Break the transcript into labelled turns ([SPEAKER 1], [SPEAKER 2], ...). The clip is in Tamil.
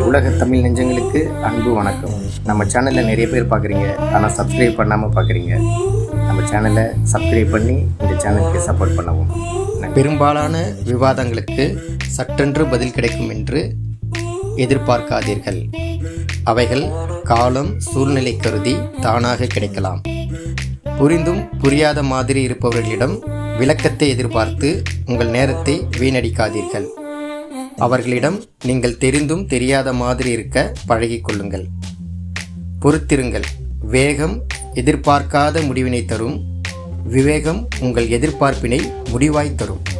[SPEAKER 1] உலக தமிழ் நெஞ்சங்களுக்கு அன்பு வணக்கம் நம்ம சேனலில் நிறைய பேர் பார்க்குறீங்க ஆனால் சப்ஸ்கிரைப் பண்ணாமல் பார்க்குறீங்க நம்ம சேனலை சப்ஸ்கிரைப் பண்ணி இந்த சேனலுக்கு சப்போர்ட் பண்ணவும் பெரும்பாலான விவாதங்களுக்கு சட்டென்று பதில் கிடைக்கும் என்று எதிர்பார்க்காதீர்கள் அவைகள் காலம் சூழ்நிலை கருதி தானாக கிடைக்கலாம் புரிந்தும் புரியாத மாதிரி இருப்பவர்களிடம் விளக்கத்தை எதிர்பார்த்து உங்கள் நேரத்தை வீணடிக்காதீர்கள் அவர்களிடம் நீங்கள் தெரிந்தும் தெரியாத மாதிரி இருக்க பழகிக் கொள்ளுங்கள் பொறுத்திருங்கள் வேகம் எதிர்பார்க்காத முடிவினை தரும் விவேகம் உங்கள் எதிர்பார்ப்பினை முடிவாய் தரும்